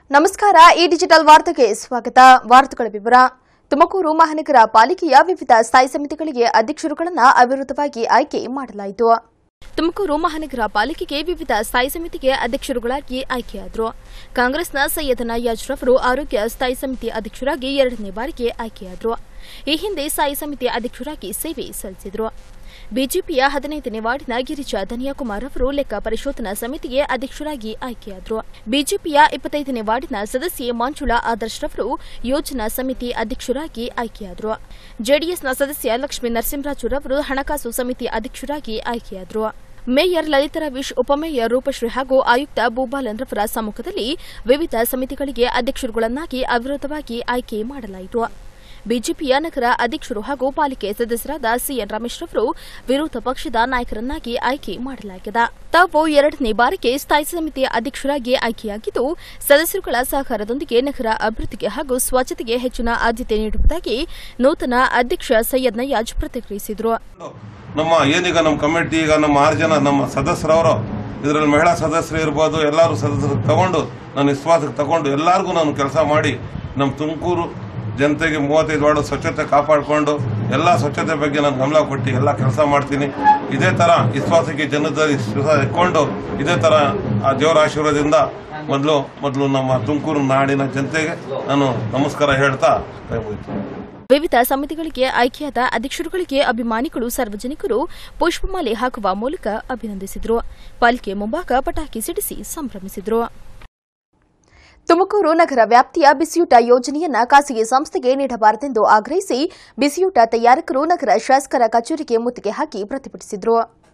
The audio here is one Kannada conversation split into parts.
ನಮಸ್ಕಾರ ಈ ಡಿಜಿಟಲ್ ವಾರ್ತೆಗೆ ಸ್ವಾಗತ ವಾರ್ತೆಗಳ ವಿವರ ತುಮಕೂರು ಮಹಾನಗರ ಪಾಲಿಕೆಯ ವಿವಿಧ ಸ್ಥಾಯಿ ಸಮಿತಿಗಳಿಗೆ ಅಧ್ಯಕ್ಷರುಗಳನ್ನು ಅವಿರೋಧವಾಗಿ ಆಯ್ಕೆ ಮಾಡಲಾಯಿತು ತುಮಕೂರು ಮಹಾನಗರ ಪಾಲಿಕೆಗೆ ವಿವಿಧ ಸ್ಥಾಯಿ ಸಮಿತಿಗೆ ಅಧ್ಯಕ್ಷರುಗಳಾಗಿ ಆಯ್ಕೆಯಾದರು ಕಾಂಗ್ರೆಸ್ನ ಸೈಯದ್ ನಯಾಜ್ ರವರು ಆರೋಗ್ಯ ಸ್ಥಾಯಿ ಸಮಿತಿ ಅಧ್ಯಕ್ಷರಾಗಿ ಎರಡನೇ ಬಾರಿಗೆ ಆಯ್ಕೆಯಾದರು ಈ ಹಿಂದೆ ಸ್ಥಾಯಿ ಸಮಿತಿ ಅಧ್ಯಕ್ಷರಾಗಿ ಸೇವೆ ಸಲ್ಲಿಸಿದರು ಬಿಜೆಪಿಯ ಹದಿನೈದನೇ ವಾರ್ಡಿನ ಗಿರಿಜಾ ಧನಿಯಾಕುಮಾರ್ ಅವರು ಲೆಕ್ಕ ಪರಿಶೋಧನಾ ಸಮಿತಿಗೆ ಅಧ್ಯಕ್ಷರಾಗಿ ಆಯ್ಕೆಯಾದರು ಬಿಜೆಪಿಯ ಇಪ್ಪತ್ತೈದನೇ ವಾರ್ಡಿನ ಸದಸ್ಯೆ ಮಂಜುಳಾ ಆದರ್ಶ್ ರವರು ಯೋಜನಾ ಸಮಿತಿ ಅಧ್ಯಕ್ಷರಾಗಿ ಆಯ್ಕೆಯಾದರು ಜೆಡಿಎಸ್ನ ಸದಸ್ಯ ಲಕ್ಷ್ಮೀ ನರಸಿಂಹರಾಜು ರವರು ಹಣಕಾಸು ಸಮಿತಿ ಅಧ್ಯಕ್ಷರಾಗಿ ಆಯ್ಕೆಯಾದರು ಮೇಯರ್ ಲಲಿತಾ ರವೀಶ್ ಉಪಮೇಯರ್ ರೂಪಶ್ರೀ ಹಾಗೂ ಆಯುಕ್ತ ಭೂಪಾಲನ್ ರವರ ಸಮ್ಮುಖದಲ್ಲಿ ವಿವಿಧ ಸಮಿತಿಗಳಿಗೆ ಅಧ್ಯಕ್ಷರುಗಳನ್ನಾಗಿ ಅವಿರೋಧವಾಗಿ ಆಯ್ಕೆ ಮಾಡಲಾಯಿತು ಬಿಜೆಪಿಯ ನಗರ ಅಧ್ಯಕ್ಷರು ಹಾಗೂ ಪಾಲಿಕೆ ಸದಸ್ಯರಾದ ಸಿಎನ್ ರಮೇಶ್ ರವರು ವಿರೋಧ ಪಕ್ಷದ ನಾಯಕರನ್ನಾಗಿ ಆಯ್ಕೆ ಮಾಡಲಾಗಿದೆ ತಾವು ಎರಡನೇ ಬಾರಿಗೆ ಸ್ಥಾಯಿ ಸಮಿತಿ ಅಧ್ಯಕ್ಷರಾಗಿ ಆಯ್ಕೆಯಾಗಿದ್ದು ಸದಸ್ಯರುಗಳ ಸಹಕಾರದೊಂದಿಗೆ ನಗರ ಅಭಿವೃದ್ಧಿಗೆ ಹಾಗೂ ಸ್ವಚ್ಛತೆಗೆ ಹೆಚ್ಚಿನ ಆದ್ಯತೆ ನೀಡುವುದಾಗಿ ನೂತನ ಅಧ್ಯಕ್ಷ ಸೈಯದ್ ನಯಾಜ್ ಪ್ರತಿಕ್ರಿಯಿಸಿದರು ನಮ್ಮ ಏನೀಗ ನಮ್ಮ ಕಮಿಟಿ ಈಗ ನಮ್ಮ ಆರು ಜನ ನಮ್ಮ ಸದಸ್ಯರವರು ಇದರಲ್ಲಿ ಮಹಿಳಾ ಸದಸ್ಯರು ಇರ್ಬೋದು ಎಲ್ಲರೂ ಸದಸ್ಯರು ತಗೊಂಡು ನನ್ನ ವಿಶ್ವಾಸಕ್ಕೆ ತಗೊಂಡು ಎಲ್ಲರಿಗೂ ನಾನು ಕೆಲಸ ಮಾಡಿ ನಮ್ಮ ತುಮಕೂರು ಜನತೆಗೆ ಮೂವತ್ತೈದು ವಾರ್ಡು ಸ್ವಚ್ಛತೆ ಕಾಪಾಡಿಕೊಂಡು ಎಲ್ಲ ಸ್ವಚ್ಛತೆ ಬಗ್ಗೆ ನಾನು ಗಮನ ಕೊಟ್ಟು ಎಲ್ಲ ಕೆಲಸ ಮಾಡ್ತೀನಿ ಇದೇ ಥರ ವಿಶ್ವಾಸಕ್ಕೆ ಜನದ ವಿಶ್ವಾಸ ಇಟ್ಕೊಂಡು ಇದೇ ಥರ ಆ ದೇವರ ಆಶೀರ್ವಾದದಿಂದ ಮೊದಲು ಮೊದಲು ನಮ್ಮ ತುಮಕೂರು ನಾಡಿನ ಜನತೆಗೆ ನಾನು ನಮಸ್ಕಾರ ಹೇಳ್ತಾ ಕೈ ಮುಗಿತೀನಿ ವಿವಿಧ ಸಮಿತಿಗಳಿಗೆ ಆಯ್ಕೆಯಾದ ಅಧ್ಯಕ್ಷರುಗಳಿಗೆ ಅಭಿಮಾನಿಗಳು ಸಾರ್ವಜನಿಕರು ಪುಷ್ಪಮಾಲೆ ಹಾಕುವ ಮೂಲಕ ಅಭಿನಂದಿಸಿದರು ಪಾಲಿಕೆ ಮುಂಭಾಗ ಪಟಾಕಿ ಸಿಡಿಸಿ ಸಂಭ್ರಮಿಸಿದರು ತುಮಕೂರು ನಗರ ವ್ಯಾಪ್ತಿಯ ಬಿಸಿಯೂಟ ಯೋಜನೆಯನ್ನ ಖಾಸಗಿ ಸಂಸ್ಥೆಗೆ ನೀಡಬಾರದೆಂದು ಆಗ್ರಹಿಸಿ ಬಿಸಿಯೂಟ ತಯಾರಕರು ನಗರ ಶಾಸಕರ ಕಚೇರಿಗೆ ಮುತ್ತಿಗೆ ಹಾಕಿ ಪ್ರತಿಭಟಿಸಿದರು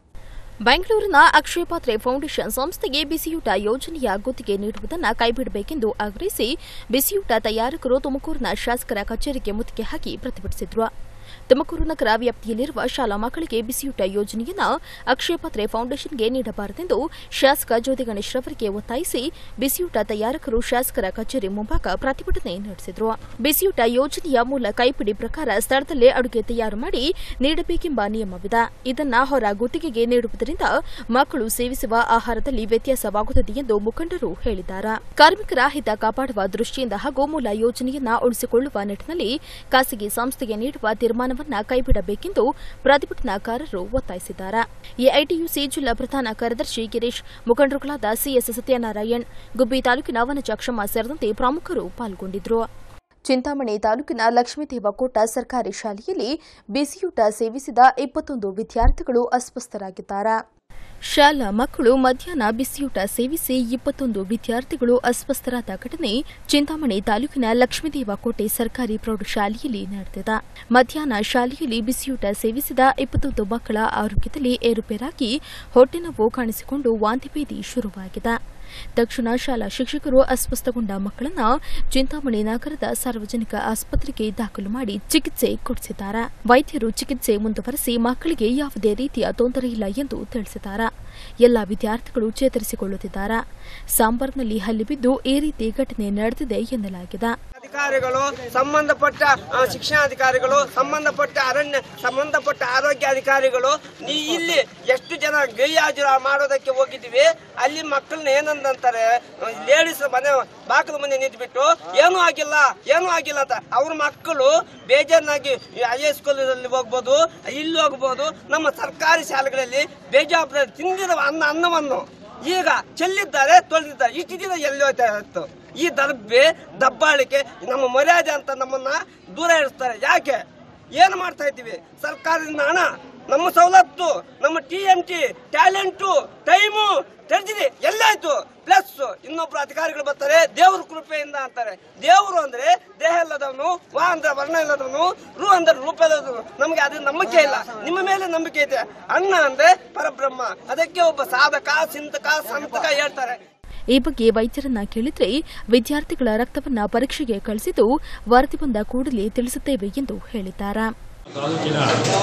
ಬೆಂಗಳೂರಿನ ಅಕ್ಷಯ ಪಾತ್ರೆ ಫೌಂಡೇಶನ್ ಸಂಸ್ಥೆಗೆ ಬಿಸಿಯೂಟ ಯೋಜನೆಯ ಗುತ್ತಿಗೆ ನೀಡುವುದನ್ನು ಕೈಬಿಡಬೇಕೆಂದು ಆಗ್ರಹಿಸಿ ಬಿಸಿಯೂಟ ತಯಾರಕರು ತುಮಕೂರಿನ ಶಾಸಕರ ಕಚೇರಿಗೆ ಮುತ್ತಿಗೆ ಹಾಕಿ ಪ್ರತಿಭಟಿಸಿದರು ತುಮಕೂರು ನಗರ ವ್ಯಾಪ್ತಿಯಲ್ಲಿರುವ ಶಾಲಾ ಮಕ್ಕಳಿಗೆ ಬಿಸಿಯೂಟ ಯೋಜನೆಯನ್ನು ಅಕ್ಷಯ ಪಾತ್ರೆ ಫೌಂಡೇಶನ್ಗೆ ನೀಡಬಾರದೆಂದು ಶಾಸಕ ಜ್ಯೋತಿ ಗಣೇಶ್ ರವರಿಗೆ ಒತ್ತಾಯಿಸಿ ಬಿಸಿಯೂಟ ತಯಾರಕರು ಶಾಸಕರ ಕಚೇರಿ ಮುಂಭಾಗ ಪ್ರತಿಭಟನೆ ನಡೆಸಿದರು ಬಿಸಿಯೂಟ ಯೋಜನೆಯ ಮೂಲ ಕೈಪಿಡಿ ಪ್ರಕಾರ ಸ್ಥಳದಲ್ಲೇ ಅಡುಗೆ ತಯಾರು ಮಾಡಿ ನೀಡಬೇಕೆಂಬ ನಿಯಮವಿದೆ ಇದನ್ನ ಹೊರ ಗುತ್ತಿಗೆಗೆ ನೀಡುವುದರಿಂದ ಮಕ್ಕಳು ಸೇವಿಸುವ ಆಹಾರದಲ್ಲಿ ವ್ಯತ್ಯಾಸವಾಗುತ್ತದೆ ಎಂದು ಮುಖಂಡರು ಹೇಳಿದ್ದಾರೆ ಕಾರ್ಮಿಕರ ಹಿತ ಕಾಪಾಡುವ ದೃಷ್ಟಿಯಿಂದ ಹಾಗೂ ಮೂಲ ಯೋಜನೆಯನ್ನ ಉಳಿಸಿಕೊಳ್ಳುವ ನಿಟ್ಟಿನಲ್ಲಿ ಖಾಸಗಿ ಸಂಸ್ಥೆಗೆ ನೀಡುವ ತೀರ್ಮಾನವನ್ನ ಕೈಬಿಡಬೇಕೆಂದು ಪ್ರತಿಭಟನಾಕಾರರು ಒತ್ತಾಯಿಸಿದ್ದಾರೆ ಎಐಟಿಯುಸಿ ಜಿಲ್ಲಾ ಪ್ರಧಾನ ಕಾರ್ಯದರ್ಶಿ ಗಿರೀಶ್ ಮುಖಂಡರುಗಳಾದ ಸಿಎಸ್ ಸತ್ಯನಾರಾಯಣ್ ಗುಬ್ಬಿ ತಾಲೂಕಿನ ವನಜಾಕ್ಷಮ್ಮ ಸೇರಿದಂತೆ ಪ್ರಮುಖರು ಪಾಲ್ಗೊಂಡಿದ್ದರು ಚಿಂತಾಮಣಿ ತಾಲೂಕಿನ ಲಕ್ಷ್ಮೀದೇವಕೋಟ ಸರ್ಕಾರಿ ಶಾಲೆಯಲ್ಲಿ ಬಿಸಿಯೂಟ ಸೇವಿಸಿದ ಇಪ್ಪತ್ತೊಂದು ವಿದ್ಯಾರ್ಥಿಗಳು ಅಸ್ವಸ್ಥರಾಗಿದ್ದಾರೆ ಶಾಲಾ ಮಕ್ಕಳು ಮಧ್ಯಾಹ್ನ ಬಿಸಿಯೂಟ ಸೇವಿಸಿ ಇಪ್ಪತ್ತೊಂದು ವಿದ್ಯಾರ್ಥಿಗಳು ಅಸ್ವಸ್ಥರಾದ ಘಟನೆ ಚಿಂತಾಮಣಿ ತಾಲೂಕಿನ ಲಕ್ಷ್ಮೀದೇವಕೋಟೆ ಸರ್ಕಾರಿ ಪ್ರೌಢಶಾಲೆಯಲ್ಲಿ ನಡೆದಿದೆ ಮಧ್ಯಾಹ್ನ ಶಾಲೆಯಲ್ಲಿ ಬಿಸಿಯೂಟ ಸೇವಿಸಿದ ಇಪ್ಪತ್ತೊಂದು ಮಕ್ಕಳ ಆರೋಗ್ಯದಲ್ಲಿ ಏರುಪೇರಾಗಿ ಹೊಟ್ಟೆನೋವು ಕಾಣಿಸಿಕೊಂಡು ವಾಂತಿಭೇದಿ ಶುರುವಾಗಿದೆ ತಕ್ಷಣ ಶಾಲಾ ಶಿಕ್ಷಕರು ಅಸ್ವಸ್ಥಗೊಂಡ ಮಕ್ಕಳನ್ನ ಚಿಂತಾಮಣಿ ನಗರದ ಸಾರ್ವಜನಿಕ ಆಸ್ಪತ್ರೆಗೆ ದಾಖಲು ಮಾಡಿ ಚಿಕಿತ್ಸೆ ಕೊಡಿಸಿದ್ದಾರೆ ವೈದ್ಯರು ಚಿಕಿತ್ಸೆ ಮುಂದುವರೆಸಿ ಮಕ್ಕಳಿಗೆ ಯಾವುದೇ ರೀತಿಯ ತೊಂದರೆ ಇಲ್ಲ ಎಂದು ತಿಳಿಸಿದ್ದಾರೆ ಎಲ್ಲ ವಿದ್ಯಾರ್ಥಿಗಳು ಚೇತರಿಸಿಕೊಳ್ಳುತ್ತಿದ್ದಾರೆ ಸಾಂಬಾರ್ನಲ್ಲಿ ಹಲ್ಲಿ ಬಿದ್ದು ಈ ರೀತಿ ಘಟನೆ ನಡೆದಿದೆ ಎನ್ನಲಾಗಿದೆ ಅಧಿಕಾರಿಗಳು ಸಂಬಂಧಪಟ್ಟ ಆ, ಶಿಕ್ಷಣಾಧಿಕಾರಿಗಳು ಸಂಬಂಧಪಟ್ಟ ಅರಣ್ಯ ಸಂಬಂಧಪಟ್ಟ ಆರೋಗ್ಯ ಅಧಿಕಾರಿಗಳು ನೀ ಇಲ್ಲಿ ಎಷ್ಟು ಜನ ಗೈಹಾಜರು ಮಾಡೋದಕ್ಕೆ ಹೋಗಿದ್ದೀವಿ ಅಲ್ಲಿ ಮಕ್ಕಳನ್ನ ಏನಂದಂತಾರೆ ಲೇಡೀಸ್ ಮನೆ ಬಾಕದ ಮನೆ ನಿಂತ್ಬಿಟ್ಟು ಏನೂ ಆಗಿಲ್ಲ ಏನೂ ಆಗಿಲ್ಲ ಅಂತ ಅವ್ರ ಮಕ್ಕಳು ಬೇಜಾರಾಗಿ ಹೈ ಸ್ಕೂಲಲ್ಲಿ ಹೋಗ್ಬೋದು ಇಲ್ಲಿ ಹೋಗ್ಬೋದು ನಮ್ಮ ಸರ್ಕಾರಿ ಶಾಲೆಗಳಲ್ಲಿ ಬೇಜಾಬ್ದಾರಿ ತಿಂದಿದ ಅನ್ನ ಅನ್ನವನ್ನು ಈಗ ಚೆಲ್ಲಿದ್ದಾರೆ ತೊಳೆದಿದ್ದಾರೆ ಇಷ್ಟು ದಿನ ಎಲ್ಲಿ ಹೋಯ್ತಾ ಇತ್ತು ಈ ದರ್ಬೆ ದಬ್ಬಾಳಿಕೆ ನಮ್ಮ ಮರ್ಯಾದೆ ಅಂತ ನಮ್ಮನ್ನ ದೂರ ಇರಿಸ್ತಾರೆ ಯಾಕೆ ಏನು ಮಾಡ್ತಾ ಇದ್ದೀವಿ ಸರ್ಕಾರದಿಂದ ಹಣ ನಮ್ಮ ಸವಲತ್ತು ನಮ್ಮ T M T talent time ತೆರೆದಿದೆ ಎಲ್ಲಾಯ್ತು ಪ್ಲಸ್ ಇನ್ನೊಬ್ರು ಅಧಿಕಾರಿಗಳು ಬರ್ತಾರೆ ದೇವ್ರ ಕೃಪೆಯಿಂದ ಅಂತಾರೆ ದೇವರು ಅಂದ್ರೆ ದೇಹ ಇಲ್ಲದವನು ವಾ ಅಂದ್ರೆ ವರ್ಣ ಇಲ್ಲದವನು ರು ಅಂದ್ರೆ ರೂಪ ಇಲ್ಲದವನು ನಮಗೆ ಅದು ನಂಬಿಕೆ ಇಲ್ಲ ನಿಮ್ಮ ಮೇಲೆ ನಂಬಿಕೆ ಇದೆ ಅಣ್ಣ ಅಂದ್ರೆ ಪರಬ್ರಹ್ಮ ಅದಕ್ಕೆ ಒಬ್ಬ ಸಾಧಕ ಚಿಂತಕ ಸಂತಕ ಹೇಳ್ತಾರೆ ಈ ಬಗ್ಗೆ ವೈದ್ಯರನ್ನ ಕೇಳಿದ್ರೆ ವಿದ್ಯಾರ್ಥಿಗಳ ರಕ್ತವನ್ನ ಪರೀಕ್ಷೆಗೆ ಕಳಿಸಿದ್ದು ವರದಿ ಬಂದ ಕೂಡಲೇ ತಿಳಿಸುತ್ತೇವೆ ಎಂದು ಹೇಳಿದ್ದಾರೆ ತಾಲೂಕಿನ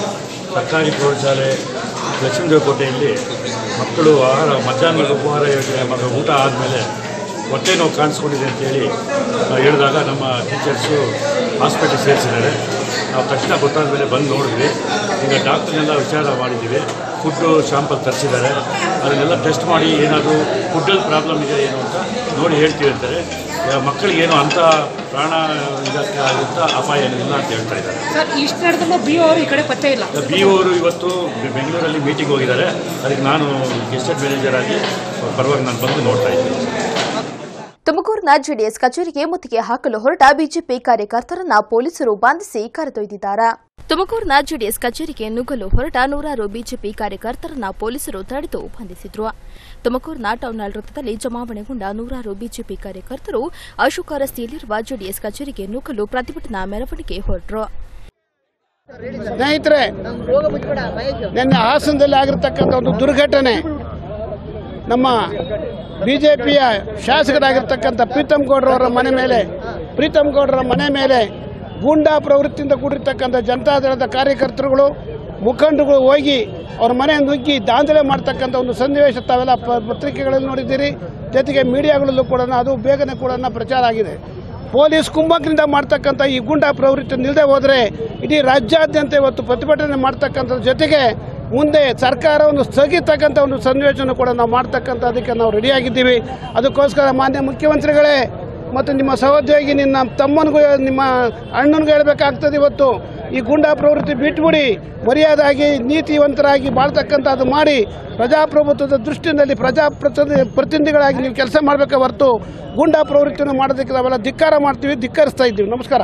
ಸರ್ಕಾರಿ ಪ್ರೌಢಶಾಲೆ ಲಕ್ಷ್ಮೀದೇವಕೋಟೆಯಲ್ಲಿ ಮಕ್ಕಳು ಆಹಾರ ಮಧ್ಯಾಹ್ನದ ಉಪಹಾರ ಯೋಜನೆ ಮಗ ಊಟ ಆದಮೇಲೆ ಹೊಟ್ಟೆ ನೋವು ಕಾಣಿಸ್ಕೊಂಡಿದೆ ಅಂತೇಳಿ ಆ, ಹೇಳಿದಾಗ ನಮ್ಮ ಟೀಚರ್ಸು ಹಾಸ್ಪಿಟ್ಲಿಗೆ ಸೇರಿಸಿದ್ದಾರೆ ನಾವು ತಕ್ಷಣ ಗೊತ್ತಾದ ಮೇಲೆ ಬಂದು ನೋಡಿದ್ವಿ ಈಗ ಡಾಕ್ಟರ್ನೆಲ್ಲ ವಿಚಾರ ಮಾಡಿದ್ದೀವಿ ಫುಡ್ಡು ಶಾಂಪಲ್ ತರಿಸಿದ್ದಾರೆ ಅದನ್ನೆಲ್ಲ ಟೆಸ್ಟ್ ಮಾಡಿ ಏನಾದರೂ ಫುಡ್ಡಲ್ಲಿ ಪ್ರಾಬ್ಲಮ್ ಇದೆ ಏನು ಅಂತ ನೋಡಿ ಹೇಳ್ತೀವಿ ಅಂತಾರೆ ಮಕ್ಕಳಿಗೇನು ಅಂಥ ಪ್ರಾಣ ಇದಕ್ಕೆ ಇಂಥ ಅಪಾಯ ಏನಿಲ್ಲ ಅಂತ ಹೇಳ್ತಾ ಇದ್ದಾರೆ ಸರ್ ಇಷ್ಟು ನಡೆದಲ್ಲೂ ಬಿ ಅವರು ಈ ಕಡೆ ಪತ್ತೆ ಇಲ್ಲ ಬಿ ಅವರು ಇವತ್ತು ಬೆ- ಬೆಂಗಳೂರಲ್ಲಿ ಮೀಟಿಂಗ್ ಹೋಗಿದ್ದಾರೆ ಅದಕ್ಕೆ ನಾನು ಗೆಸ್ಟೆಡ್ ಮ್ಯಾನೇಜರ್ ಆಗಿ ಅವ್ರ ಪರವಾಗಿ ನಾನು ಬಂದು ನೋಡ್ತಾ ಇದ್ದೀನಿ ತುಮಕೂರಿನ ಜೆಡಿಎಸ್ ಕಚೇರಿಗೆ ಮುತ್ತಿಗೆ ಹಾಕಲು ಹೊರಟ ಬಿಜೆಪಿ ಕಾರ್ಯಕರ್ತರನ್ನ ಪೊಲೀಸರು ಬಂಧಿಸಿ ಕರೆದೊಯ್ದಿದ್ದಾರೆ ತುಮಕೂರಿನ ಜೆಡಿಎಸ್ ಕಚೇರಿಗೆ ನುಗ್ಗಲು ಹೊರಟ ನೂರಾರು ಬಿಜೆಪಿ ಕಾರ್ಯಕರ್ತರನ್ನ ಪೊಲೀಸರು ತಡೆದು ಬಂಧಿಸಿದ್ರು ತುಮಕೂರಿನ ಟೌನ್ ಹಾಲ್ ವೃತ್ತದಲ್ಲಿ ಜಮಾವಣೆಗೊಂಡ ನೂರಾರು ಬಿಜೆಪಿ ಕಾರ್ಯಕರ್ತರು ಅಶೋಕ ರಸ್ತೆಯಲ್ಲಿರುವ ಜೆಡಿಎಸ್ ಕಚೇರಿಗೆ ನುಗ್ಗಲು ಪ್ರತಿಭಟನಾ ಮೆರವಣಿಗೆ ಹೊರಟರು ಸ್ನೇಹಿತರೆ ನಿನ್ನೆ ಹಾಸನದಲ್ಲಿ ಆಗಿರ್ತಕ್ಕಂಥ ಒಂದು ದುರ್ಘಟನೆ ನಮ್ಮ ಬಿ ಜೆ ಪಿಯ ಶಾಸಕರಾಗಿರ್ತಕ್ಕಂಥ ಪ್ರೀತಮ್ ಗೌಡ್ರವರ ಮನೆ ಮೇಲೆ ಪ್ರೀತಮ್ ಗೌಡ್ರ ಮನೆ ಮೇಲೆ ಗೂಂಡಾ ಪ್ರವೃತ್ತಿಯಿಂದ ಕೂಡಿರ್ತಕ್ಕಂಥ ಜನತಾದಳದ ಕಾರ್ಯಕರ್ತರುಗಳು ಮುಖಂಡರುಗಳು ಹೋಗಿ ಅವ್ರ ಮನೆ ನುಗ್ಗಿ ದಾಂಧಲೆ ಮಾಡ್ತಕ್ಕಂಥ ಒಂದು ಸನ್ನಿವೇಶ ತಾವೆಲ್ಲ ಪ- ಪತ್ರಿಕೆಗಳಲ್ಲಿ ನೋಡಿದ್ದೀರಿ ಜೊತೆಗೆ ಮೀಡಿಯಾಗಳಲ್ಲೂ ಕೂಡ ಅದು ಬೇಗನೆ ಕೂಡ ಪ್ರಚಾರ ಆಗಿದೆ ಪೊಲೀಸ್ ಕುಮ್ಮಕ್ಕಿನಿಂದ ಮಾಡ್ತಕ್ಕಂಥ ಈ ಗೂಂಡಾ ಪ್ರವೃತ್ತಿ ನಿಲ್ಲದೆ ಹೋದರೆ ಇಡೀ ರಾಜ್ಯಾದ್ಯಂತ ಇವತ್ತು ಪ್ರತಿಭಟನೆ ಮಾಡ್ತಕ್ಕಂಥದ್ರ ಜೊತೆಗೆ ಮುಂದೆ ಸರ್ಕಾರವನ್ನು ಸ್ಥಗಿತಕ್ಕಂಥ ಒಂದು ಸನ್ನಿವೇಶವನ್ನು ಕೂಡ ನಾವು ಮಾಡ್ತಕ್ಕಂಥ ಅದಕ್ಕೆ ನಾವು ರೆಡಿಯಾಗಿದ್ದೀವಿ ಅದಕ್ಕೋಸ್ಕರ ಮಾನ್ಯ ಮುಖ್ಯಮಂತ್ರಿಗಳೇ ಮತ್ತು ನಿಮ್ಮ ಸಹೋದ್ಯೋಗಿ ನಿನ್ನ ತಮ್ಮನಿಗೂ ನಿಮ್ಮ ಅಣ್ಣನಿಗೂ ಹೇಳಬೇಕಾಗ್ತದೆ ಇವತ್ತು ಈ ಗೂಂಡಾ ಪ್ರವೃತ್ತಿ ಬಿಟ್ಬಿಡಿ ಮರ್ಯಾದಾಗಿ ನೀತಿವಂತರಾಗಿ ಬಾಳ್ತಕ್ಕಂಥದ್ದು ಮಾಡಿ ಪ್ರಜಾಪ್ರಭುತ್ವದ ದೃಷ್ಟಿಯಲ್ಲಿ ಪ್ರಜಾಪ್ರತಿ ಪ್ರತಿನಿಧಿಗಳಾಗಿ ನೀವು ಕೆಲಸ ಮಾಡಬೇಕೆ ಹೊರತು ಗೂಂಡಾ ಪ್ರವೃತ್ತಿಯನ್ನು ಮಾಡೋದಕ್ಕೆ ನಾವೆಲ್ಲ ಧಿಕ್ಕಾರ ಮಾಡ್ತೀವಿ ಧಿಕ್ಕರಿಸ್ತಾ ಇದ್ದೀವಿ ನಮಸ್ಕಾರ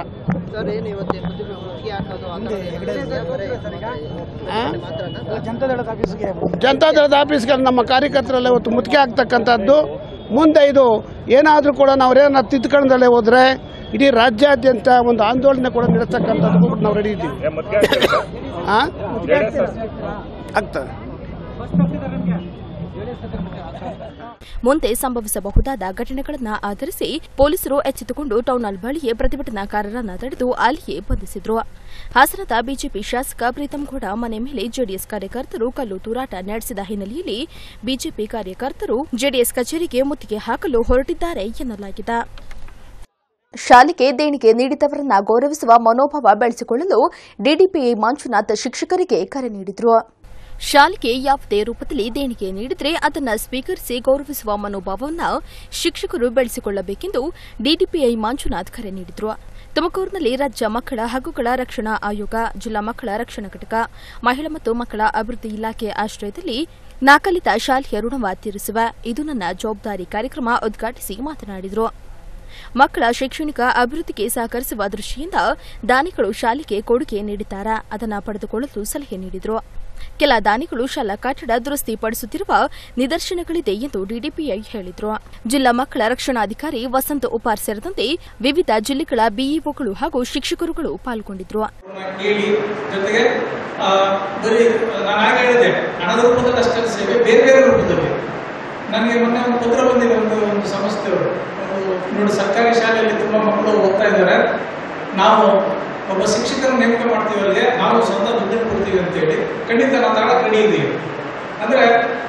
ಆ? ಜನತಾದಳದ ಆಫೀಸ್ಗೆ ನಮ್ಮ ಕಾರ್ಯಕರ್ತರೆಲ್ಲ ಇವತ್ತು ಮುತ್ತಿಗೆ ಆಗ್ತಕ್ಕಂಥದ್ದು ಮುಂದೆ ಇದು ಏನಾದರೂ ಕೂಡ ನಾವು ಏನಾದ್ರು ತಿದ್ದುಕೊಂಡಲ್ಲೇ ಹೋದರೆ ಇಡೀ ರಾಜ್ಯಾದ್ಯಂತ ಒಂದು ಆಂದೋಲನೆ ಕೂಡ ನಡೆಸ್ತಕ್ಕಂಥದ್ದು ಕೂಡ ನಾವು ರೆಡಿ ಇದ್ದೀವಿ ಆ? ಆಗ್ತದೆ ಮುಂದೆ ಸಂಭವಿಸಬಹುದಾದ ಘಟನೆಗಳನ್ನು ಆಧರಿಸಿ ಪೊಲೀಸರು ಎಚ್ಚೆತ್ತುಕೊಂಡು ಟೌನ್ ಹಾಲ್ ಬಳಿಯೇ ಪ್ರತಿಭಟನಾಕಾರರನ್ನ ತಡೆದು ಅಲ್ಲಿಯೇ ಬಂಧಿಸಿದ್ರು ಹಾಸನದ ಬಿಜೆಪಿ ಶಾಸಕ ಪ್ರೀತಂ ಗೌಡ ಮನೆ ಮೇಲೆ ಜೆಡಿಎಸ್ ಕಾರ್ಯಕರ್ತರು ಕಲ್ಲು ತೂರಾಟ ನಡೆಸಿದ ಹಿನ್ನೆಲೆಯಲ್ಲಿ ಬಿಜೆಪಿ ಕಾರ್ಯಕರ್ತರು ಜೆಡಿಎಸ್ ಕಚೇರಿಗೆ ಮುತ್ತಿಗೆ ಹಾಕಲು ಹೊರಟಿದ್ದಾರೆ ಎನ್ನಲಾಗಿದೆ ಶಾಲೆಗೆ ದೇಣಿಗೆ ನೀಡಿದವರನ್ನ ಗೌರವಿಸುವ ಮನೋಭಾವ ಬೆಳೆಸಿಕೊಳ್ಳಲು ಡಿಡಿಪಿಐ ಮಂಜುನಾಥ್ ಶಿಕ್ಷಕರಿಗೆ ಕರೆ ನೀಡಿದರು ಶಾಲೆಗೆ ಯಾವುದೇ ರೂಪದಲ್ಲಿ ದೇಣಿಗೆ ನೀಡಿದರೆ ಅದನ್ನು ಸ್ವೀಕರಿಸಿ ಗೌರವಿಸುವ ಮನೋಭಾವವನ್ನು ಶಿಕ್ಷಕರು ಬೆಳೆಸಿಕೊಳ್ಳಬೇಕೆಂದು ಡಿಡಿಪಿಐ ಮಂಜುನಾಥ್ ಕರೆ ನೀಡಿದರು ತುಮಕೂರಿನಲ್ಲಿ ರಾಜ್ಯ ಮಕ್ಕಳ ಹಕ್ಕುಗಳ ರಕ್ಷಣಾ ಆಯೋಗ ಜಿಲ್ಲಾ ಮಕ್ಕಳ ರಕ್ಷಣಾ ಘಟಕ ಮಹಿಳಾ ಮತ್ತು ಮಕ್ಕಳ ಅಭಿವೃದ್ಧಿ ಇಲಾಖೆ ಆಶ್ರಯದಲ್ಲಿ ನಾಕಲಿತ ಶಾಲೆಯ ಋಣವ ತೀರಿಸುವ ಇದು ನನ್ನ ಜವಾಬ್ದಾರಿ ಕಾರ್ಯಕ್ರಮ ಉದ್ಘಾಟಿಸಿ ಮಾತನಾಡಿದರು ಮಕ್ಕಳ ಶೈಕ್ಷಣಿಕ ಅಭಿವೃದ್ಧಿಗೆ ಸಹಕರಿಸುವ ದೃಷ್ಟಿಯಿಂದ ದಾನಿಗಳು ಶಾಲೆಗೆ ಕೊಡುಗೆ ನೀಡಿದ್ದಾರೆ ಅದನ್ನು ಪಡೆದುಕೊಳ್ಳಲು ಸಲಹೆ ನೀಡಿದರು ಕೆಲ ದಾನಿಗಳು ಶಾಲಾ ಕಟ್ಟಡ ದುರಸ್ತಿ ಪಡಿಸುತ್ತಿರುವ ನಿದರ್ಶನಗಳಿದೆ ಎಂದು ಡಿಡಿಪಿಐ ಹೇಳಿದರು ಜಿಲ್ಲಾ ಮಕ್ಕಳ ರಕ್ಷಣಾಧಿಕಾರಿ ವಸಂತ್ ಉಪಾರ್ ಸೇರಿದಂತೆ ವಿವಿಧ ಜಿಲ್ಲೆಗಳ ಬಿಇಒಗಳು ಹಾಗೂ ಶಿಕ್ಷಕರುಗಳು ಪಾಲ್ಗೊಂಡಿದ್ದರು ಕೇಳಿ ಜೊತೆಗೆ ಆ, ಬರೀ ನಾನು ಹಾಗೆ ಹೇಳಿದೆ ಹಣದ ರೂಪದಲ್ಲಿ ಅಷ್ಟೇ ಸೇವೆ ಬೇರೆ ಬೇರೆ ರೂಪದಲ್ಲಿ ನನಗೆ ಮೊನ್ನೆ ಒಂದು ಪತ್ರ ಬಂದಿದೆ ಒಂದು ಒಂದು ಸಂಸ್ಥೆಯವರು ಒಂದು ನೋಡಿ ಸರ್ಕಾರಿ ಶಾಲೆಯಲ್ಲಿ ತುಂಬಾ ಮಕ್ಕಳು ಓದ್ತಾ ಇದ್ದಾರೆ ನಾವು ಒಬ್ಬ ಶಿಕ್ಷಕರ ನೇಮಕ ಮಾಡ್ತೀವಿ ಅಲ್ಲಿಗೆ ನಾವು ಸ್ವಂತ ದುಡ್ಡನ್ನು ಕೊಡ್ತೀವಿ ಅಂತೇಳಿ ಖಂಡಿತ ನಾವು ತಗೊಳಕ್ ರೆಡಿ ಇದ್ದೀವಿ ಅಂದ್ರೆ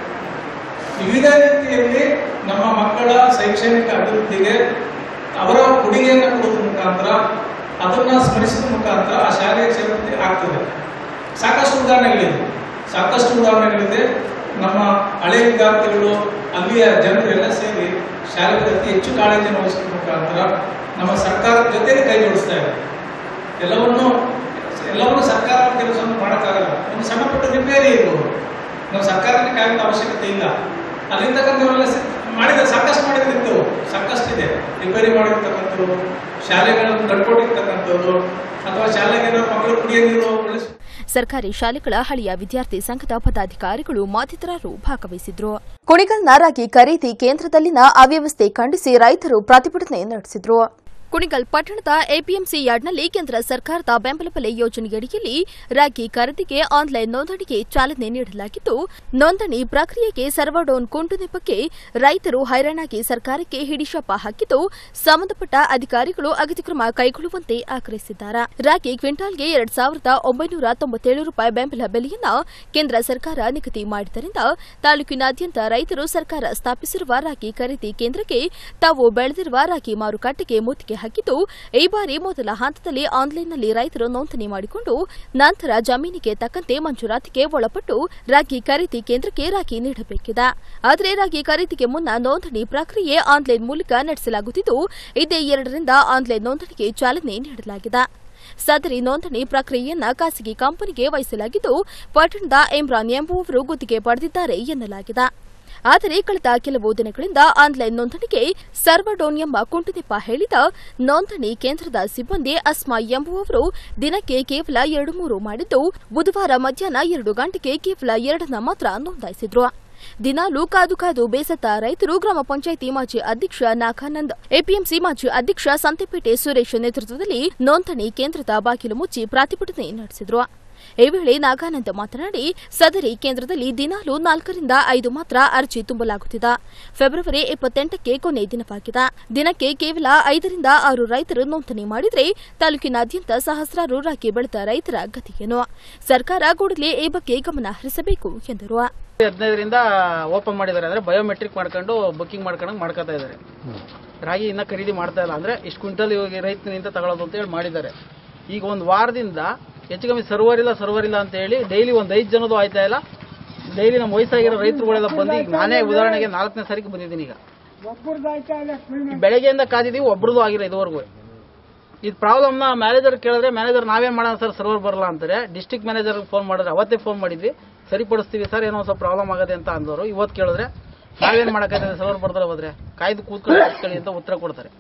ವಿವಿಧ ರೀತಿಯಲ್ಲಿ ನಮ್ಮ ಮಕ್ಕಳ ಶೈಕ್ಷಣಿಕ ಅಭಿವೃದ್ಧಿಗೆ ಅವರ ಕೊಡುಗೆಯನ್ನು ಕೊಡೋದ್ರ ಮುಖಾಂತರ ಅದನ್ನ ಸ್ಮರಿಸಿದ ಮುಖಾಂತರ ಆ ಶಾಲೆಗೆ ಸೇರ್ಪಡೆ ಆಗ್ತದೆ ಸಾಕಷ್ಟು ಉದಾಹರಣೆಗಳಿದೆ ಸಾಕಷ್ಟು ಉದಾಹರಣೆಗಳಿದೆ ನಮ್ಮ ಹಳೆ ವಿದ್ಯಾರ್ಥಿಗಳು ಅಲ್ಲಿಯ ಜನರು ಎಲ್ಲ ಸೇರಿ ಶಾಲೆಗೆ ಅತಿ ಹೆಚ್ಚು ಕಾಳಜಿಯನ್ನು ವಹಿಸೋದ್ರ ಮುಖಾಂತರ ನಮ್ಮ ಸರ್ಕಾರದ ಜೊತೆಗೆ ಕೈ ಜೋಡಿಸ್ತಾ ಇದೆ ಎಲ್ಲವನ್ನು ಎಲ್ಲವನ್ನು ಸರ್ಕಾರ ಕೆಲಸವನ್ನು ಮಾಡೋಕ್ಕಾಗಲ್ಲ ಒಂದು ಸಣ್ಣ ಪುಟ್ಟ ರಿಪೇರಿ ಇರ್ಬೋದು ನಾವು ಸರ್ಕಾರಕ್ಕೆ ಕಾಯದ ಅವಶ್ಯಕತೆ ಇಲ್ಲ ಅಲ್ಲಿರ್ತಕ್ಕಂಥವೆಲ್ಲ ಸ- ಮಾಡಿದ ಸಾಕಷ್ಟು ಮಾಡಿದ್ರಿತ್ತು ಸಾಕಷ್ಟು ಇದೆ ರಿಪೇರಿ ಮಾಡಿರ್ತಕ್ಕಂಥದ್ದು ಶಾಲೆಗಳನ್ನು ಕಟ್ಕೊಟ್ಟಿರ್ತಕ್ಕಂಥದ್ದು ಅಥವಾ ಶಾಲೆಗೆ ಏನಾದ್ರು ಮಕ್ಕಳು ಕುಡಿಯೋ ನೀರು ಒಳ್ಳೆ ಸರ್ಕಾರಿ ಶಾಲೆಗಳ ಹಳೆಯ ವಿದ್ಯಾರ್ಥಿ ಸಂಘದ ಪದಾಧಿಕಾರಿಗಳು ಮತ್ತಿತರರು ಭಾಗವಹಿಸಿದ್ರು ಕುಣಿಗಲ್ ನಾರಾಗಿ ಖರೀದಿ ಕೇಂದ್ರದಲ್ಲಿನ ಅವ್ಯವಸ್ಥೆ ಖಂಡಿಸಿ ರೈತರು ಪ್ರತಿಭಟನೆ ನಡೆಸಿದ್ರು ಕುಣಿಗಲ್ ಪಟ್ಟಣದ ಎಪಿಎಂಸಿ ಯಾರ್ಡ್ನಲ್ಲಿ ಕೇಂದ್ರ ಸರ್ಕಾರದ ಬೆಂಬಲ ಬೆಲೆ ಯೋಜನೆಯಡಿಯಲ್ಲಿ ರಾಗಿ ಖರೀದಿಗೆ ಆನ್ಲೈನ್ ನೋಂದಣಿಗೆ ಚಾಲನೆ ನೀಡಲಾಗಿದ್ದು ನೋಂದಣಿ ಪ್ರಕ್ರಿಯೆಗೆ ಸರ್ವರ್ ಡೌನ್ ಕುಂಟು ನೆಪಕ್ಕೆ ರೈತರು ಹೈರಾಣಾಗಿ ಸರ್ಕಾರಕ್ಕೆ ಹಿಡಿಶಾಪ ಹಾಕಿದ್ದು ಸಂಬಂಧಪಟ್ಟ ಅಧಿಕಾರಿಗಳು ಅಗತ್ಯ ಕ್ರಮ ಕೈಗೊಳ್ಳುವಂತೆ ಆಗ್ರಹಿಸಿದ್ದಾರೆ ರಾಗಿ ಕ್ವಿಂಟಾಲ್ಗೆ ಎರಡ್ ಸಾವಿರದ ಒಂಬೈನೂರ ತೊಂಬತ್ತೇಳು ರೂಪಾಯಿ ಬೆಂಬಲ ಬೆಲೆಯನ್ನ ಕೇಂದ್ರ ಸರ್ಕಾರ ನಿಗದಿ ಮಾಡಿದ್ದರಿಂದ ತಾಲೂಕಿನಾದ್ಯಂತ ರೈತರು ಸರ್ಕಾರ ಸ್ಥಾಪಿಸಿರುವ ರಾಗಿ ಖರೀದಿ ಕೇಂದ್ರಕ್ಕೆ ತಾವು ಬೆಳೆದಿರುವ ರಾಗಿ ಮಾರುಕಟ್ಟೆಗೆ ಮುತ್ತಿಗೆ ಹಾಕಿದ್ದು ಈ ಬಾರಿ ಮೊದಲ ಹಂತದಲ್ಲಿ ಆನ್ಲೈನ್ನಲ್ಲಿ ರೈತರು ನೋಂದಣಿ ಮಾಡಿಕೊಂಡು ನಂತರ ಜಮೀನಿಗೆ ತಕ್ಕಂತೆ ಮಂಜೂರಾತಿಗೆ ಒಳಪಟ್ಟು ರಾಗಿ ಖರೀದಿ ಕೇಂದ್ರಕ್ಕೆ ರಾಗಿ ನೀಡಬೇಕಿದೆ ಆದರೆ ರಾಗಿ ಖರೀದಿಗೆ ಮುನ್ನ ನೋಂದಣಿ ಪ್ರಕ್ರಿಯೆ ಆನ್ಲೈನ್ ಮೂಲಕ ನಡೆಸಲಾಗುತ್ತಿದ್ದು ಇದೇ ಎರಡರಿಂದ ಆನ್ಲೈನ್ ನೋಂದಣಿಗೆ ಚಾಲನೆ ನೀಡಲಾಗಿದೆ ಸದರಿ ನೋಂದಣಿ ಪ್ರಕ್ರಿಯೆಯನ್ನ ಖಾಸಗಿ ಕಂಪನಿಗೆ ವಹಿಸಲಾಗಿದ್ದು ಪಟ್ಟಣದ ಇಮ್ರಾನ್ ಎಂಬುವವರು ಗುತ್ತಿಗೆ ಪಡೆದಿದ್ದಾರೆ ಎನ್ನಲಾಗಿದೆ ಆದರೆ ಕಳೆದ ಕೆಲವು ದಿನಗಳಿಂದ ಆನ್ಲೈನ್ ನೋಂದಣಿಗೆ ಸರ್ವರ್ ಡೌನ್ ಎಂಬ ಕುಂಟುನೆಪ ಹೇಳಿದ ನೋಂದಣಿ ಕೇಂದ್ರದ ಸಿಬ್ಬಂದಿ ಅಸ್ಮಾ ಎಂಬುವವರು ದಿನಕ್ಕೆ ಕೇವಲ ಎರಡು ಮೂರು ಮಾಡಿದ್ದು ಬುಧವಾರ ಮಧ್ಯಾಹ್ನ ಎರಡು ಗಂಟೆಗೆ ಕೇವಲ ಎರಡನ್ನ ಮಾತ್ರ ನೋಂದಾಯಿಸಿದ್ರು ದಿನಾಲೂ ಕಾದು ಕಾದು ಬೇಸತ್ತ ರೈತರು ಗ್ರಾಮ ಪಂಚಾಯಿತಿ ಮಾಜಿ ಅಧ್ಯಕ್ಷ ನಾಗಾನಂದ್ ಎಪಿಎಂಸಿ ಮಾಜಿ ಅಧ್ಯಕ್ಷ ಸಂತೆಪೇಟೆ ಸುರೇಶ್ ನೇತೃತ್ವದಲ್ಲಿ ನೋಂದಣಿ ಕೇಂದ್ರದ ಬಾಗಿಲು ಮುಚ್ಚಿ ಪ್ರತಿಭಟನೆ ನಡೆಸಿದ್ರು ಈ ವೇಳೆ ನಾಗಾನಂದ್ ಮಾತನಾಡಿ ಸದರಿ ಕೇಂದ್ರದಲ್ಲಿ ದಿನಾಲೂ ನಾಲ್ಕರಿಂದ ಐದು ಮಾತ್ರ ಅರ್ಜಿ ತುಂಬಲಾಗುತ್ತಿದೆ ಫೆಬ್ರವರಿ ಇಪ್ಪತ್ತೆಂಟಕ್ಕೆ ಕೊನೆ ದಿನವಾಗಿದೆ ದಿನಕ್ಕೆ ಕೇವಲ ಐದರಿಂದ ಆರು ರೈತರು ನೋಂದಣಿ ಮಾಡಿದರೆ ತಾಲೂಕಿನಾದ್ಯಂತ ಸಹಸ್ರಾರು ರಾಗಿ ಬೆಳೆದ ರೈತರ ಗತಿಯೇನು ಸರ್ಕಾರ ಕೂಡಲೇ ಈ ಬಗ್ಗೆ ಗಮನ ಹರಿಸಬೇಕು ಎಂದರು ಹದಿನೈದರಿಂದ ಓಪನ್ ಮಾಡಿದ್ದಾರೆ ಅಂದ್ರೆ ಬಯೋಮೆಟ್ರಿಕ್ ಮಾಡ್ಕೊಂಡು ಬುಕ್ಕಿಂಗ್ ಮಾಡ್ಕೊಂಡು ಮಾಡ್ಕೊತಾ ಇದ್ದಾರೆ ರಾಗಿ ಇನ್ನ ಖರೀದಿ ಮಾಡ್ತಾ ಇಲ್ಲ ಅಂದ್ರೆ ಇಷ್ಟು ಕ್ವಿಂಟಲ್ ಇವಾಗ ರೈತನಿಂದ ತಗೊಳ್ಳೋದು ಅಂತ ಹೇಳಿ ಮಾಡಿದ್ದಾರೆ ಈಗ ಒಂದು ವಾರದಿಂದ ಹೆಚ್ಚು ಕಮ್ಮಿ ಸರ್ವರ್ ಇಲ್ಲ ಸರ್ವರ್ ಇಲ್ಲ ಅಂತ ಹೇಳಿ ಡೈಲಿ ಒಂದು ಐದು ಜನದು ಆಯ್ತಾ ಇಲ್ಲ ಡೈಲಿ ನಮ್ಮ ವಯಸ್ಸಾಗಿರೋ ರೈತರುಗಳೆಲ್ಲ ಬಂದು ಈಗ ನಾನೇ ಉದಾಹರಣೆಗೆ ನಾಲ್ಕನೇ ಸಾರಿಗೆ ಬಂದಿದ್ದೀನಿ ಈಗ ಈ ಬೆಳಗ್ಗೆಯಿಂದ ಕಾದಿದ್ದೀವಿ ಒಬ್ರದ್ದು ಆಗಿಲ್ಲ ಇದುವರೆಗೂ ಇದು ಪ್ರಾಬ್ಲಮ್ನ ಮ್ಯಾನೇಜರ್ ಕೇಳಿದ್ರೆ ಮ್ಯಾನೇಜರ್ ನಾವೇನ್ ಮಾಡೋಣ ಸರ್ ಸರ್ವರ್ ಬರಲ್ಲ ಅಂತಾರೆ ಡಿಸ್ಟ್ರಿಕ್ಟ್ ಮ್ಯಾನೇಜರ್ ಫೋನ್ ಮಾಡಿದ್ರೆ ಅವತ್ತೇ ಫೋನ್ ಮಾಡಿದ್ವಿ ಸರಿಪಡಿಸ್ತೀವಿ ಸರ್ ಏನೋ ಸ್ವಲ್ಪ ಪ್ರಾಬ್ಲಮ್ ಆಗದೆ ಅಂತ ಅಂದವರು ಇವತ್ತು ಕೇಳಿದ್ರೆ ನಾವೇನ್ ಮಾಡಕ್ಕಾಗ್ತದೆ ಸರ್ವರ್ ಬರ್ದಲ್ಲ ಹೋದ್ರೆ ಕಾಯ್ದು ಕೂತ್ಕೊಳ್ಳಿ ಕೂತ್ಕೊಳ್ಳಿ ಅಂತ ಉತ್ತರ ಕೊಡ್ತಾರೆ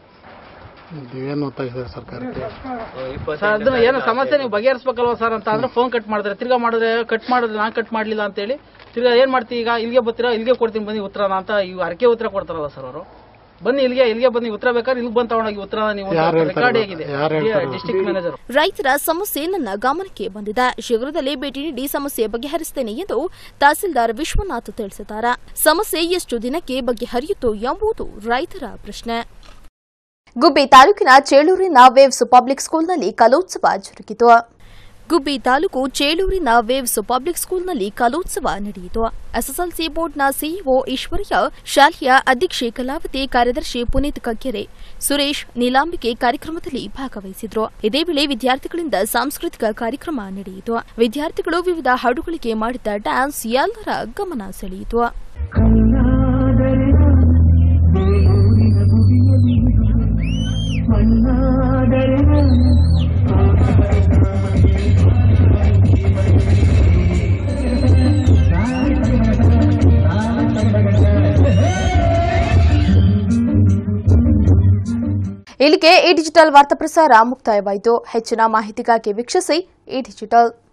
ಸರ್ ಅದನ್ನ ಏನೋ ಸಮಸ್ಯೆ ನೀವು ಬಗೆಹರಿಸ್ಬೇಕಲ್ವಾ ಸರ್ ಅಂತ ಅಂದ್ರೆ ಫೋನ್ ಕಟ್ ಮಾಡಿದ್ರೆ ತಿರ್ಗಾ ಮಾಡಿದ್ರೆ ಕಟ್ ಮಾಡಿದ್ರೆ ನಾನು ಕಟ್ ಮಾಡ್ಲಿಲ್ಲ ಅಂತ ಹೇಳಿ ತಿರ್ಗಾ ಏನ್ ಮಾಡ್ತೀವಿ ಈಗ ಇಲ್ಲಿಗೆ ಬರ್ತೀರಾ ಇಲ್ಲಿಗೆ ಕೊಡ್ತೀನಿ ಬನ್ನಿ ಉತ್ತರನ ಅಂತ ಇವ್ ಅರಕೆ ಉತ್ತರ ಕೊಡ್ತಾರಲ್ಲ ಸರ್ ಅವರು ಬನ್ನಿ ಇಲ್ಲಿಗೆ ಇಲ್ಲಿಗೆ ಬನ್ನಿ ಉತ್ತರ ಬೇಕಾದ್ರೆ ಇಲ್ಲಿ ಬಂದು ತಗೊಂಡೋಗಿ ಉತ್ತರ ನೀವು ರೆಕಾರ್ಡ್ ಆಗಿದೆ ಡಿಸ್ಟ್ರಿಕ್ಟ್ ಮ್ಯಾನೇಜರ್ ರೈತರ ಸಮಸ್ಯೆ ನನ್ನ ಗಮನಕ್ಕೆ ಬಂದಿದೆ ಶೀಘ್ರದಲ್ಲೇ ಭೇಟಿ ನೀಡಿ ಸಮಸ್ಯೆ ಬಗೆಹರಿಸುತ್ತೇನೆ ಎಂದು ತಹಸೀಲ್ದಾರ್ ವಿಶ್ವನಾಥ್ ತಿಳಿಸಿದ್ದಾರೆ ಸಮಸ್ಯೆ ಎಷ್ಟು ದಿನಕ್ಕೆ ಬಗೆಹರಿಯುತ್ತೋ ಎಂಬುದು ರೈತರ ಪ್ರಶ್ನೆ ಗುಬ್ಬಿ ತಾಲೂಕಿನ ಚೇಳೂರಿನ ವೇವ್ಸ್ ಪಬ್ಲಿಕ್ ಸ್ಕೂಲ್ನಲ್ಲಿ ಕಲೋತ್ಸವ ಜರುಗಿತು ಗುಬ್ಬಿ ತಾಲೂಕು ಚೇಳೂರಿನ ವೇವ್ಸ್ ಪಬ್ಲಿಕ್ ಸ್ಕೂಲ್ನಲ್ಲಿ ಕಲೋತ್ಸವ ನಡೆಯಿತು ಎಸ್ಎಸ್ಎಲ್ಸಿ ಬೋರ್ಡ್ನ ಸಿಇಒ ಈಶ್ವರಯ್ಯ ಶಾಲೆಯ ಅಧ್ಯಕ್ಷೆ ಕಲಾವತಿ ಕಾರ್ಯದರ್ಶಿ ಪುನೀತ್ ಕಗ್ಗೆರೆ ಸುರೇಶ್ ನೀಲಾಂಬಿಕೆ ಕಾರ್ಯಕ್ರಮದಲ್ಲಿ ಭಾಗವಹಿಸಿದ್ರು ಇದೇ ವೇಳೆ ವಿದ್ಯಾರ್ಥಿಗಳಿಂದ ಸಾಂಸ್ಕೃತಿಕ ಕಾರ್ಯಕ್ರಮ ನಡೆಯಿತು ವಿದ್ಯಾರ್ಥಿಗಳು ವಿವಿಧ ಹಾಡುಗಳಿಗೆ ಮಾಡಿದ ಡ್ಯಾನ್ಸ್ ಎಲ್ಲರ ಗಮನ ಸೆಳೆಯಿತು ಇಲ್ಲಿಗೆ ಈ ಡಿಜಿಟಲ್ ವಾರ್ತಾ ಪ್ರಸಾರ ಮುಕ್ತಾಯವಾಯಿತು ಹೆಚ್ಚಿನ ಮಾಹಿತಿಗಾಗಿ ವೀಕ್ಷಿಸಿ ಈ ಡಿಜಿಟಲ್